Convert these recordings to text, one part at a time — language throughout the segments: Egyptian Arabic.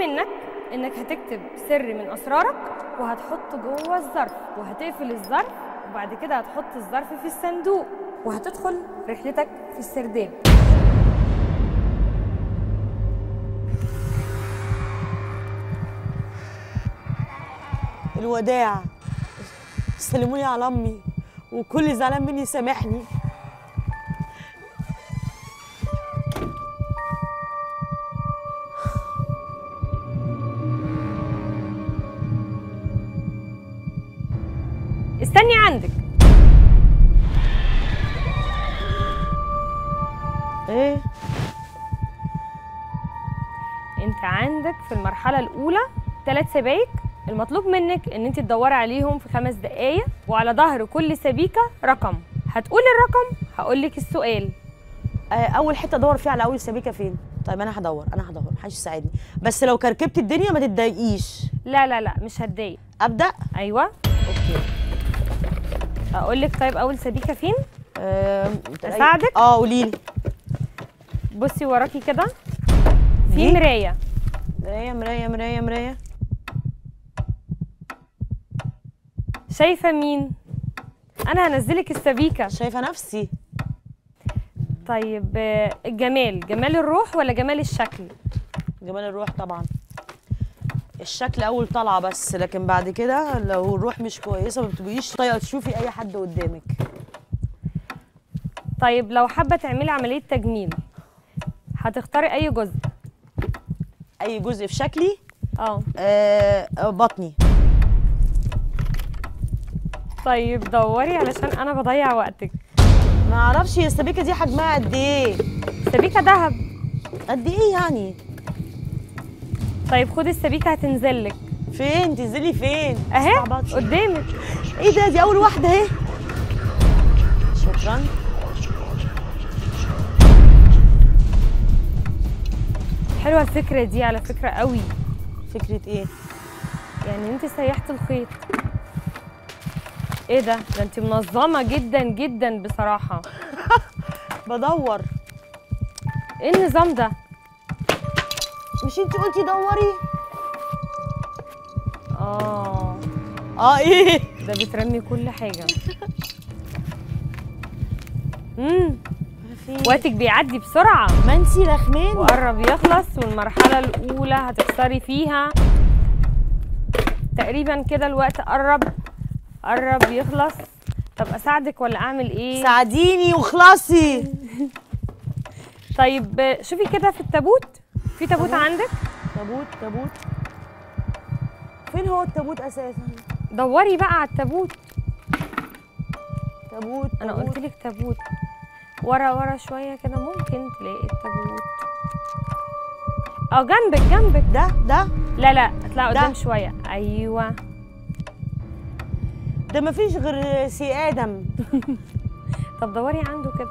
منك انك هتكتب سر من اسرارك وهتحطه جوه الظرف وهتقفل الظرف وبعد كده هتحط الظرف في الصندوق وهتدخل رحلتك في السرداب الوداع سلموني على امي وكل زعلان مني سامحني استني عندك ايه انت عندك في المرحله الاولى ثلاث سبايك المطلوب منك ان انت تدوري عليهم في خمس دقايق وعلى ظهر كل سبيكه رقم هتقولي الرقم هقول لك السؤال آه، اول حته ادور فيها على اول سبيكه فين طيب انا هدور انا هدور محدش يساعدني بس لو كركبت الدنيا ما تتضايقيش لا لا لا مش هتضايق ابدا ايوه اوكي اقول لك طيب اول سبيكه فين آه، أساعدك؟ اه قولي لي بصي وراكي كده في دي؟ مرايه مرايه مرايه مرايه مرايه شايفه مين انا هنزلك السبيكه شايفه نفسي طيب آه، الجمال جمال الروح ولا جمال الشكل جمال الروح طبعا الشكل اول طلعه بس لكن بعد كده لو الروح مش كويسه ما بتبقيش طايقه تشوفي اي حد قدامك طيب لو حابه تعملي عمليه تجميل هتختاري اي جزء اي جزء في شكلي اه آه بطني طيب دوري علشان انا بضيع وقتك ما اعرفش هي السبيكه دي حجمها قد ايه سبيكه ذهب قد ايه يعني طيب خدي السبيكه هتنزلك فين تنزلي فين اهي استعبطش. قدامك ايه ده دي اول واحده اهي شكرا حلوه الفكره دي على فكره قوي فكره ايه يعني انت سيحت الخيط ايه ده ده انت منظمه جدا جدا بصراحه بدور ايه النظام ده مش انت قلتي دوري اه اه ايه ده بترمي كل حاجه امم وقتك بيعدي بسرعه ما انت رخمان وقرب يخلص والمرحله الاولى هتخسري فيها تقريبا كده الوقت قرب قرب يخلص طب اساعدك ولا اعمل ايه ساعديني وخلصي طيب شوفي كده في التابوت في تابوت عندك تابوت تابوت فين هو التابوت اساسا دوري بقى على التابوت تابوت انا تابوت. قلت لك تابوت ورا ورا شويه كده ممكن تلاقي التابوت اه جنبك جنبك ده ده لا لا اطلع ده. قدام شويه ايوه ده مفيش غير سي ادم طب دوري عنده كده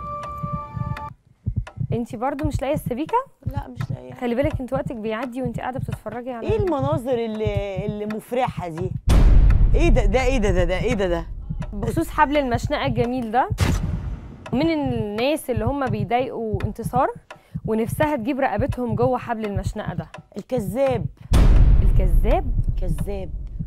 انتي برضو مش لاقيه السبيكه لا مش لاقيه خلي بالك انت وقتك بيعدي وانت قاعده بتتفرجي على ايه المناظر اللي اللي مفرحه دي ايه ده ده ايه ده ده, ده ايه ده ده بخصوص حبل المشنقه الجميل ده من الناس اللي هم بيضايقوا انتصار ونفسها تجيب رقبتهم جوه حبل المشنقه ده الكذاب الكذاب كذاب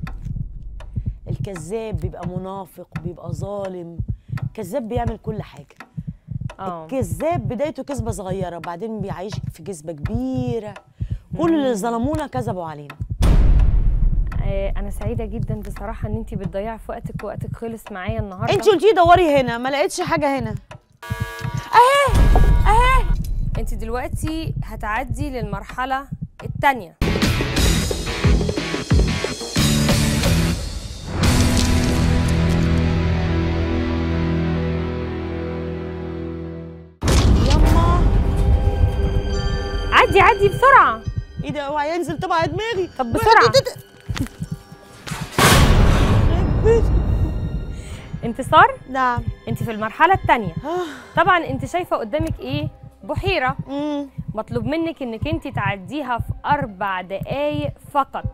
الكذاب بيبقى منافق بيبقى ظالم كذاب بيعمل كل حاجه اه الكذاب بدايته كذبه صغيره بعدين بيعيشك في كذبه كبيره كل اللي ظلمونا كذبوا علينا آه، انا سعيده جدا بصراحه ان انت بتضيعي في وقتك وقتك خلص معايا النهارده انت قلتي دوري هنا ما لقيتش حاجه هنا انت دلوقتي هتعدي للمرحله الثانيه يما عدي عدي بسرعه ايه ده اوعى ينزل طبعا على دماغي طب بسرعه انتصار نعم انت في المرحله الثانيه آه. طبعا انت شايفه قدامك ايه بحيره مم. مطلوب منك انك انت تعديها في اربع دقايق فقط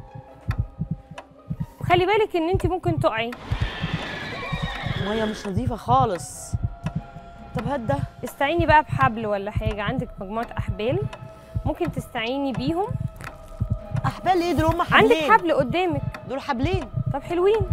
وخلي بالك ان انت ممكن تقعي ميه مش نظيفه خالص طب هات ده استعيني بقى بحبل ولا حاجه عندك مجموعه احبال ممكن تستعيني بيهم احبال ايه دول هم حبلين عندك حبل قدامك دول حبلين طب حلوين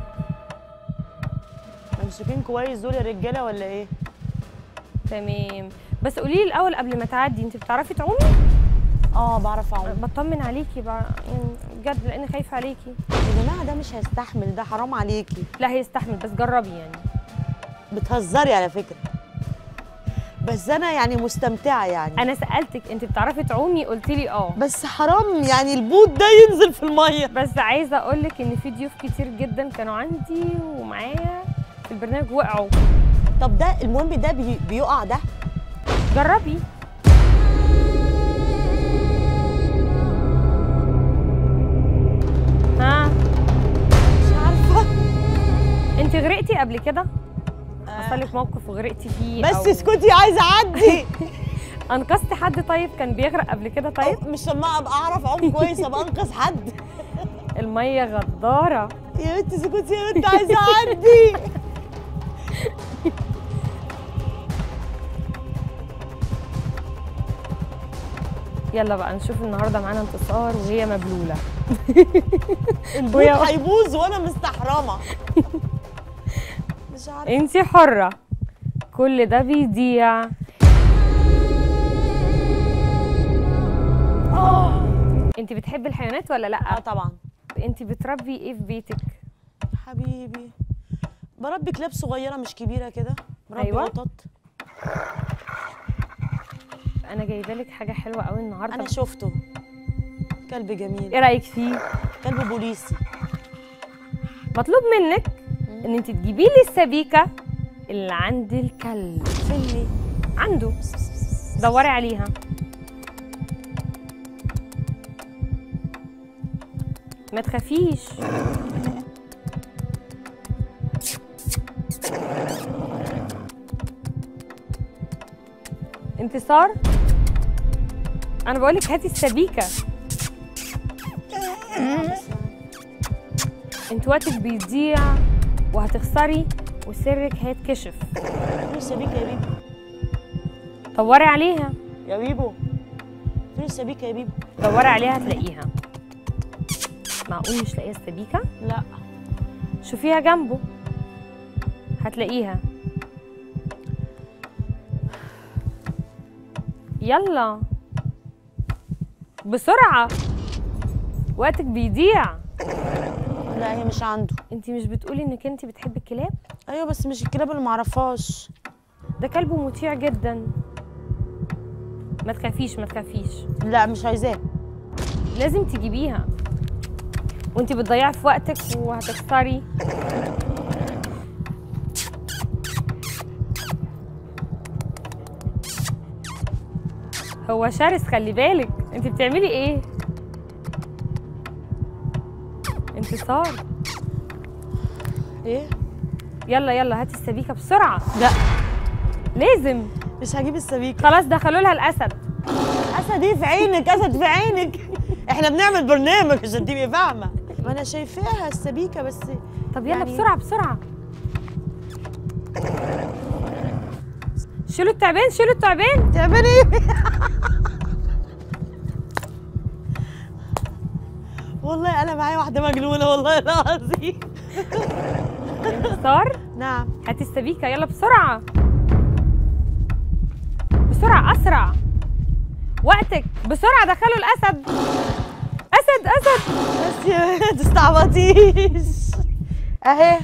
ممسوكين كويس دول يا رجاله ولا ايه تمام بس قولي لي الاول قبل ما تعدي انت بتعرفي تعومي اه بعرف اعوم بطمن عليكي بقى يعني بجد لان خايفه عليكي يا جماعه ده مش هيستحمل ده حرام عليكي لا هيستحمل بس جربي يعني بتهزري على فكره بس انا يعني مستمتعه يعني انا سالتك انت بتعرفي تعومي قلتي لي اه بس حرام يعني البوت ده ينزل في الميه بس عايزه اقول لك ان في ضيوف كتير جدا كانوا عندي ومعايا في البرنامج وقعوا طب ده المهم ده بي... بيقع ده جربي ها مش عارفه انت غرقتي قبل كده حصل لك موقف وغرقتي فيه بس أو اسكتي عايزه اعدي انقذتي حد طيب كان بيغرق قبل كده طيب أو مش لما ابقى اعرف اعوم كويس ابقى انقذ حد الميه غداره يا بنتي اسكتي يا بنتي عايزه اعدي يلا بقى نشوف النهارده معانا انتصار وهي مبلوله البوت ويا- هيبوظ وانا مستحرمه مش عارفه انت حره كل ده بيضيع انت بتحبي الحيوانات ولا اه لا طبعا انت بتربي ايه في بيتك حبيبي بربي كلاب صغيره مش كبيره كده بربي أيوة. قطط انا جايبه لك حاجه حلوه قوي النهارده انا شفته كلب جميل ايه رايك فيه كلب بوليسي مطلوب منك ان انت تجيبي لي السبيكه اللي عند الكلب فين هي عنده دوري عليها ما تخافيش انتصار انا بقولك هاتي السبيكه انت وقتك بيضيع وهتخسري وسرك هيتكشف فين السبيكه يا بيبو دوري عليها يا بيبو فين السبيكه يا بيبو دوري عليها هتلاقيها معقول مش لاقيه السبيكه لا شوفيها جنبه هتلاقيها يلا بسرعة وقتك بيضيع لا هي مش عنده انت مش بتقولي انك انت بتحبي الكلاب ايوه بس مش الكلاب اللي معرفهاش ده كلبه مطيع جدا ما تخافيش ما تخافيش لا مش عايزاه لازم تجيبيها وانت بتضيعي في وقتك وهتخسري هو شرس خلي بالك انت بتعملي ايه انتصار ايه يلا يلا هاتي السبيكه بسرعه لا لازم مش هجيب السبيكه خلاص دخلوا لها الاسد اسد ايه في عينك اسد في عينك احنا بنعمل برنامج عشان تبقي فاهمه ما انا شايفاها السبيكه بس طب يلا يعني- بسرعه بسرعه شيلوا التعبان شيلوا التعبان تعملي ايه والله انا معايا واحده مجنونه والله العظيم انتصار نعم هاتي السبيكة يلا بسرعة بسرعة أسرع وقتك بسرعة دخلوا الأسد أسد أسد بس يا ما تستعبطيش اهي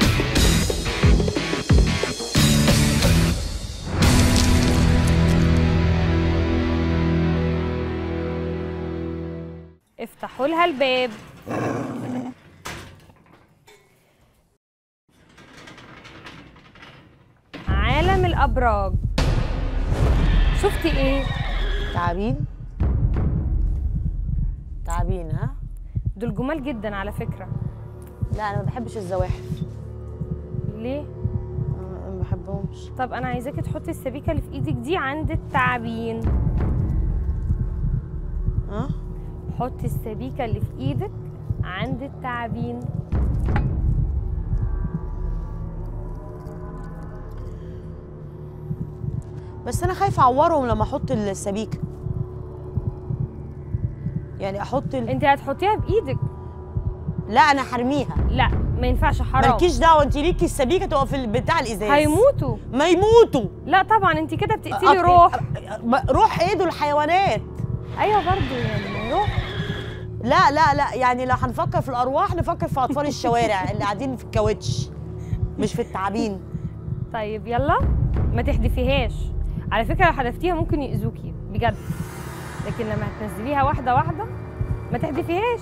افتحوا لها الباب عالم الأبراج شفتي إيه؟ تعابين تعابين ها دول جمال جدا على فكرة لا انا ما بحبش الزواحف ليه؟ أنا ما بحبهمش طب أنا عايزاكي تحطي السبيكة اللي في إيدك دي عند التعابين ها حطي السبيكة اللي في إيدك عند التعابين بس انا خايفه اعورهم لما احط السبيكه يعني احط ال... انت هتحطيها بايدك لا انا هرميها لا ما ينفعش حرام مالكيش دعوه انت ليكي السبيكه تبقى في بتاع الازاز هيموتوا ما يموتوا لا طبعا انت كده بتقتلي أط- روح أ- روح ايه دول الحيوانات ايوه برضو يعني روح لا لا لا يعني لو هنفكر في الارواح نفكر في اطفال الشوارع اللي قاعدين في الكاوتش مش في التعابين طيب يلا ما تحدفيهاش على فكره لو حدفتيها ممكن يأذوكي بجد لكن لما هتنزليها واحده واحده ما تحدفيهاش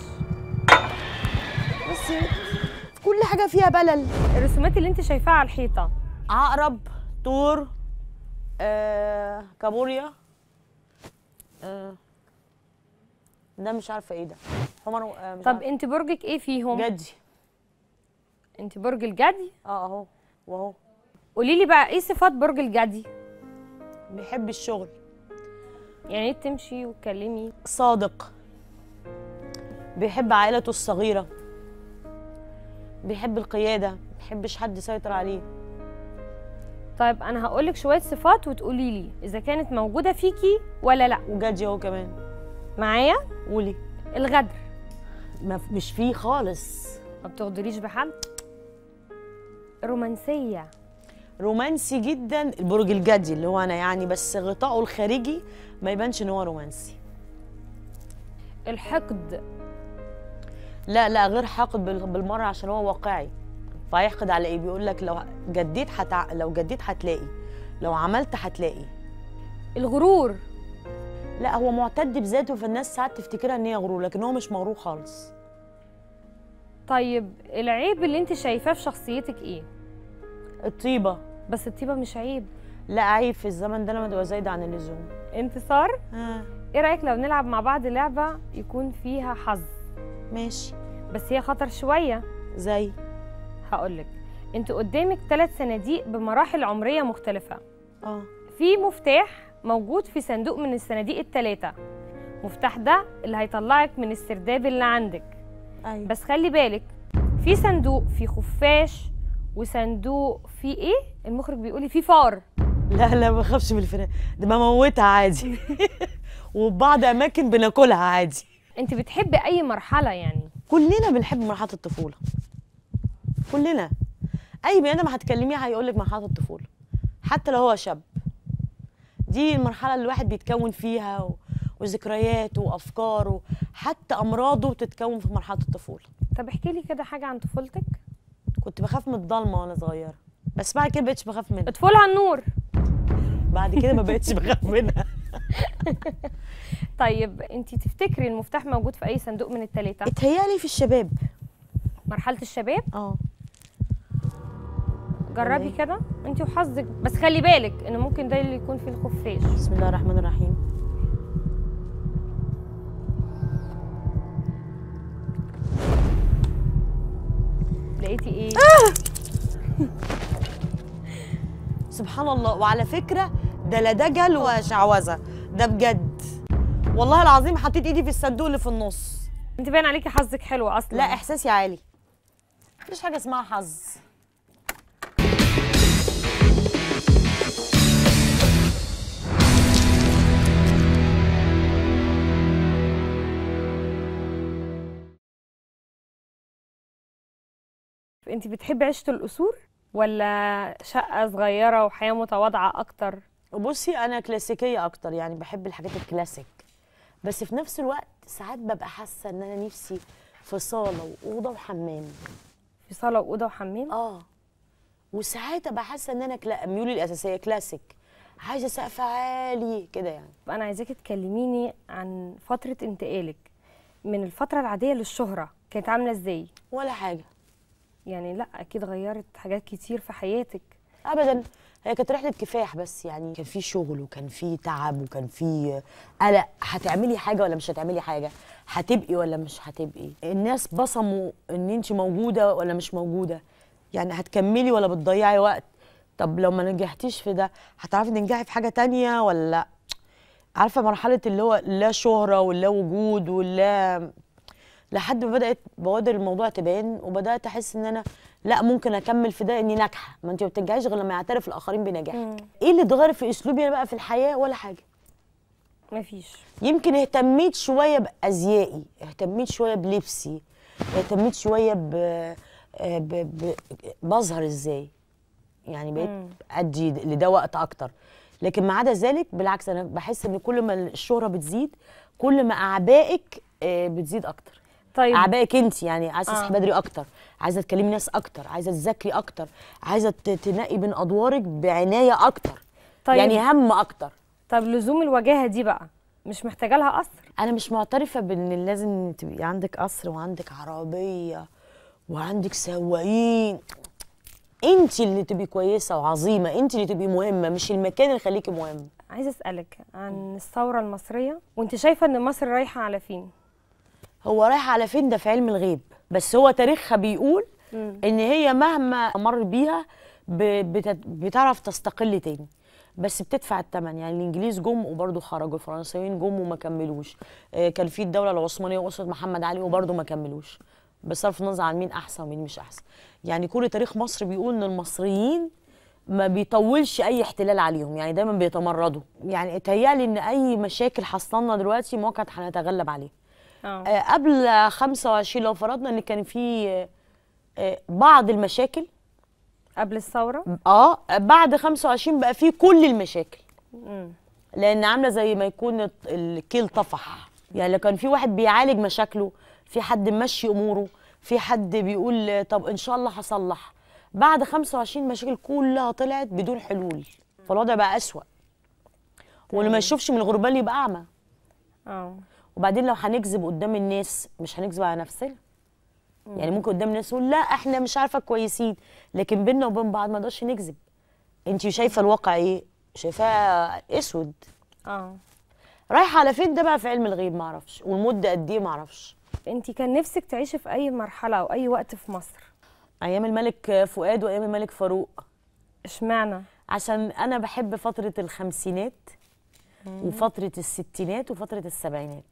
بس كل حاجه فيها بلل الرسومات اللي انت شايفاها على الحيطه عقرب طور آه، كابوريا آه، ده مش عارفه ايه ده حمر آه، مش طب عارفة. انت برجك ايه فيهم جدي انت برج الجدي اه اهو واهو قولي لي بقى ايه صفات برج الجدي بيحب الشغل يعني ايه تمشي وتكلمي صادق بيحب عائلته الصغيرة بيحب القيادة ما بيحبش حد يسيطر عليه طيب انا هقول لك شويه صفات وتقولي لي اذا كانت موجوده فيكي ولا لا وجدي هو كمان معايا قولي الغدر ما مش فيه خالص ما بتغدريش بحد رومانسيه رومانسي جدا البرج الجدي اللي هو انا يعني بس غطائه الخارجي ما يبانش ان هو رومانسي الحقد لا لا غير حاقد بال- بالمره عشان هو واقعي فهيحقد على ايه بيقول لك لو جديت هتع... لو جديت هتلاقي لو عملت هتلاقي الغرور لا هو معتد بذاته فالناس ساعات تفتكرها ان هي غرور لكن هو مش مغرور خالص طيب العيب اللي انت شايفاه في شخصيتك ايه الطيبه بس الطيبه مش عيب لا عيب في الزمن ده لما تبقى زايده عن اللزوم انتصار آه. ايه رايك لو نلعب مع بعض لعبه يكون فيها حظ ماشي بس هي خطر شويه زي هقولك انت قدامك ثلاث صناديق بمراحل عمريه مختلفه اه في مفتاح موجود في صندوق من الصناديق الثلاثه مفتاح ده اللي هيطلعك من السرداب اللي عندك ايوه بس خلي بالك في صندوق فيه خفاش وصندوق فيه ايه المخرج بيقولي فيه فار لا لا ما بخافش من الفراخ ده بموتها عادي وبعض اماكن بناكلها عادي انت بتحبي اي مرحله يعني كلنا بنحب مرحله الطفوله كلنا اي بني ادم هتكلميه هيقول لك مرحله الطفوله حتى لو هو شاب دي المرحله اللي الواحد بيتكون فيها و... وذكرياته وافكاره حتى امراضه بتتكون في مرحله الطفوله طب احكي لي كده حاجه عن طفولتك كنت بخاف من الضلمه وانا صغيره بس بعد كده بقتش بخاف منها اطفولها النور بعد كده ما بقتش بخاف منها طيب انت تفتكري المفتاح موجود في اي صندوق من الثلاثه اتهيالي في الشباب مرحله الشباب اه جربي تمام. كده انت وحظك بس خلي بالك ان ممكن ده اللي يكون فيه الخفاش بسم الله الرحمن الرحيم لقيتي ايه سبحان الله وعلى فكره ده لا دجل وشعوذه ده بجد والله العظيم حطيت ايدي في الصندوق اللي في النص انت باين عليكي حظك حلو اصلا لا احساسي عالي مفيش حاجه اسمها حظ انت بتحبي عيشه القصور ولا شقه صغيره وحياه متواضعه اكتر بصي انا كلاسيكيه اكتر يعني بحب الحاجات الكلاسيك بس في نفس الوقت ساعات ببقى حاسه ان انا نفسي في صاله واوضه وحمام في صاله واوضه وحمام اه وساعات ابقى حاسه ان انا كلا... ميولي الاساسيه كلاسيك عايزه سقف عالي كده يعني انا عايزاكي تكلميني عن فتره انتقالك من الفتره العاديه للشهره كانت عامله ازاي ولا حاجه يعني لا اكيد غيرت حاجات كتير في حياتك ابدا هي كانت رحله كفاح بس يعني كان في شغل وكان في تعب وكان في قلق هتعملي حاجه ولا مش هتعملي حاجه هتبقي ولا مش هتبقي الناس بصموا ان انت موجوده ولا مش موجوده يعني هتكملي ولا بتضيعي وقت طب لو ما نجحتيش في ده هتعرفي تنجحي في حاجه تانية ولا لا عارفه مرحله اللي هو لا شهره ولا وجود ولا لحد ما بدات بوادر الموضوع تبان وبدات احس ان انا لا ممكن اكمل في ده اني ناجحه ما انت ما بتنجحيش غير لما يعترف الاخرين بنجاحك مم. ايه اللي اتغير في اسلوبي انا بقى في الحياه ولا حاجه مفيش يمكن اهتميت شويه بازيائي اهتميت شويه بلبسي اهتميت شويه ب... آه، ب... ب... بظهر ازاي يعني بقيت ادي لده وقت اكتر لكن ما عدا ذلك بالعكس انا بحس ان كل ما الشهره بتزيد كل ما اعبائك آه، بتزيد اكتر طيب اعبائك انت يعني عايزه آه. تصحي بدري اكتر عايزه تكلمي ناس اكتر عايزه تذاكري اكتر عايزه ت- تنقي بين ادوارك بعنايه اكتر طيب يعني هم اكتر طب لزوم الوجاهه دي بقى مش محتاجه لها قصر انا مش معترفه بان لازم تبقي عندك قصر وعندك عربيه وعندك سواقين انت اللي تبقي كويسه وعظيمه انت اللي تبقي مهمه مش المكان اللي يخليكي مهمه عايزه اسالك عن الثوره المصريه وانت شايفه ان مصر رايحه على فين هو رايح على فين ده في علم الغيب بس هو تاريخها بيقول مم. ان هي مهما مر بيها ب- بت- بتعرف تستقل تاني بس بتدفع الثمن يعني الانجليز جم وبرضه خرجوا الفرنسيين جم وما كملوش آه، كان في الدوله العثمانيه واسره محمد علي وبرضه ما كملوش بصرف النظر عن مين احسن ومين مش احسن يعني كل تاريخ مصر بيقول ان المصريين ما بيطولش اي احتلال عليهم يعني دايما بيتمردوا يعني اتهيألي ان اي مشاكل حصلنا دلوقتي ما كانت هنتغلب عليها اه آه، قبل 25 لو فرضنا ان كان في آه، آه، بعض المشاكل قبل الثوره اه بعد 25 بقى في كل المشاكل مم. لان عامله زي ما يكون الت- الكيل طفح يعني لو كان في واحد بيعالج مشاكله في حد ممشي اموره في حد بيقول آه، طب ان شاء الله هصلح بعد 25 مشاكل كلها طلعت بدون حلول فالوضع بقى اسوأ واللي ما يشوفش من الغربال يبقى اعمى اه وبعدين لو هنكذب قدام الناس مش هنكذب على نفسنا يعني ممكن قدام الناس نقول لا احنا مش عارفه كويسين لكن بينا وبين بعض ما نقدرش نكذب انت شايفه الواقع ايه شايفاه اسود اه رايحه على فين ده بقى في علم الغيب ما اعرفش والمده قد ايه ما اعرفش انت كان نفسك تعيشي في اي مرحله او اي وقت في مصر ايام الملك فؤاد وايام الملك فاروق اشمعنى عشان انا بحب فتره الخمسينات وفتره الستينات وفتره السبعينات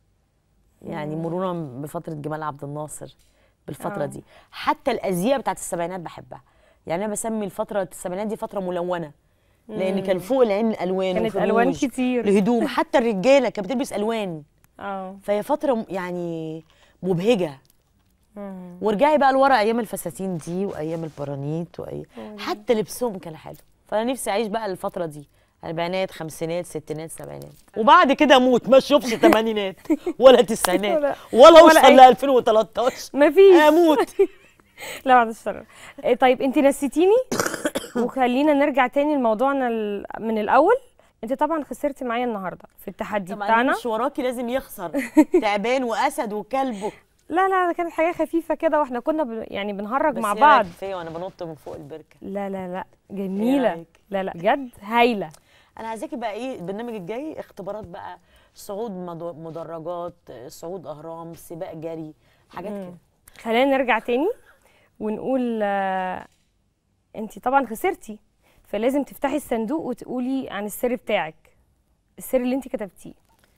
يعني مرورا بفتره جمال عبد الناصر بالفتره آه. دي حتى الازياء بتاعت السبعينات بحبها يعني انا بسمي الفتره السبعينات دي فتره ملونه لان كان فوق العين الالوان كانت وفروج، ألوان كتير. الهدوم حتى الرجاله كانت بتلبس الوان اه فهي فتره م- يعني مبهجه مم. وارجعي بقى لورا ايام الفساتين دي وايام البرانيت واي حتى لبسهم كان حلو فانا نفسي اعيش بقى الفتره دي اربعينات خمسينات ستينات سبعينات وبعد كده اموت ما اشوفش ثمانينات ولا تسعينات ولا- ولا ولا اوصل أي- ل 2013 مفيش اموت لا بعد الشر إيه طيب انت نسيتيني وخلينا نرجع تاني لموضوعنا ال- من الاول انت طبعا خسرتي معايا النهارده في التحدي طبعا بتاعنا مش وراكي لازم يخسر تعبان واسد وكلب لا لا ده كانت حاجه خفيفه كده واحنا كنا ب... يعني بنهرج بس مع إيه بعض رأيك فيا وانا بنط من فوق البركه لا لا لا جميله رأيك؟ لا لا بجد هايله انا عايزاكي بقى ايه البرنامج الجاي اختبارات بقى صعود مد- مدرجات صعود اهرام سباق جري حاجات كده خلينا نرجع تاني ونقول آه انت طبعا خسرتي فلازم تفتحي الصندوق وتقولي عن السر بتاعك السر اللي انت كتبتيه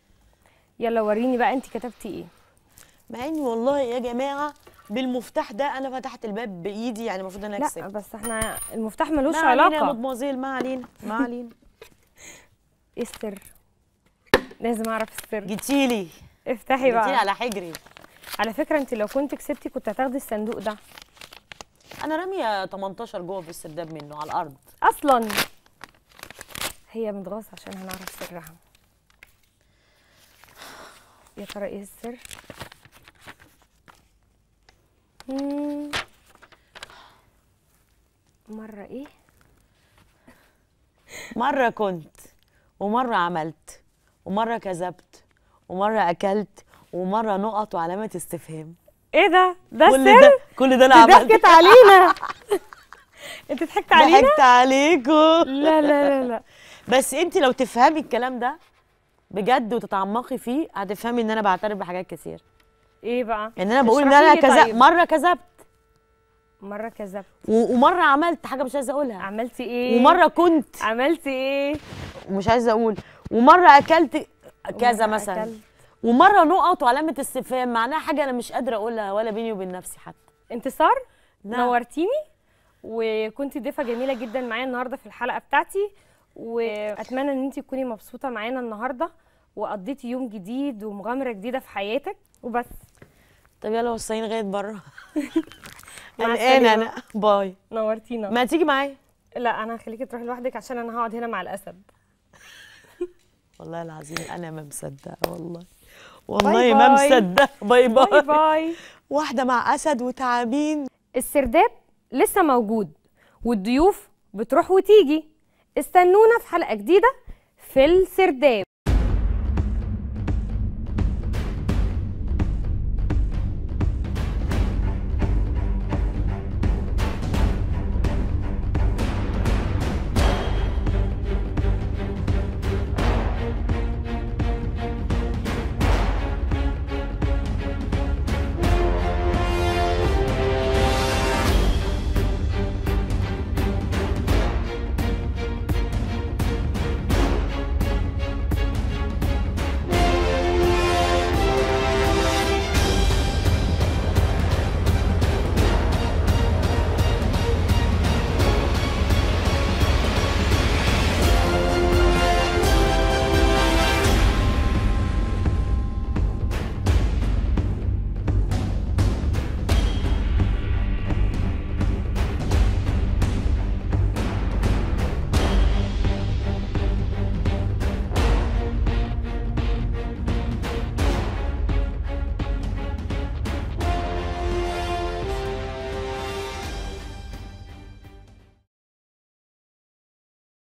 يلا وريني بقى انت كتبتي ايه مع اني والله يا جماعه بالمفتاح ده انا فتحت الباب بايدي يعني المفروض انا لا اكسب بس احنا المفتاح ملوش ما علينا يا علاقه مدموزيل ما علينا ما علينا ايه السر لازم اعرف السر جيتيلي افتحي جيتيلي بقى على حجري على فكره انت لو كنت كسبتي كنت هتاخدي الصندوق ده انا راميه 18 جوه في السرداب منه على الارض اصلا هي متغاظه عشان هنعرف سرها يا ترى ايه السر مم. مره ايه مره كنت ومره عملت ومره كذبت ومره اكلت ومره نقط وعلامه استفهام ايه ده ده كل السر ده كل ده انا دي عملت ضحكت علينا انت ضحكت علينا ضحكت عليكم لا لا لا لا بس انت لو تفهمي الكلام ده بجد وتتعمقي فيه هتفهمي ان انا بعترف بحاجات كتير ايه بقى ان انا بقول ان اشرحي انا لي كذا طيب. مره كذبت مره كذبت و- ومره عملت حاجه مش عايزه اقولها عملتي ايه ومره كنت عملتي ايه ومش عايزه اقول ومره اكلت كذا ومرة مثلا أكلت. ومره نقط وعلامه استفهام معناها حاجه انا مش قادره اقولها ولا بيني وبين نفسي حتى انتصار نعم. نورتيني وكنتي ضيفه جميله جدا معايا النهارده في الحلقه بتاعتي واتمنى ان انت تكوني مبسوطه معانا النهارده وقضيتي يوم جديد ومغامره جديده في حياتك وبس طب يلا وصليني لغايه بره مع قلقانه السلامة. انا باي نورتينا ما تيجي معايا لا انا هخليكي تروحي لوحدك عشان انا هقعد هنا مع الاسد والله العظيم انا ما مصدقه والله باي والله ما باي. مصدقه باي باي باي باي واحده مع اسد وتعابين السرداب لسه موجود والضيوف بتروح وتيجي استنونا في حلقه جديده في السرداب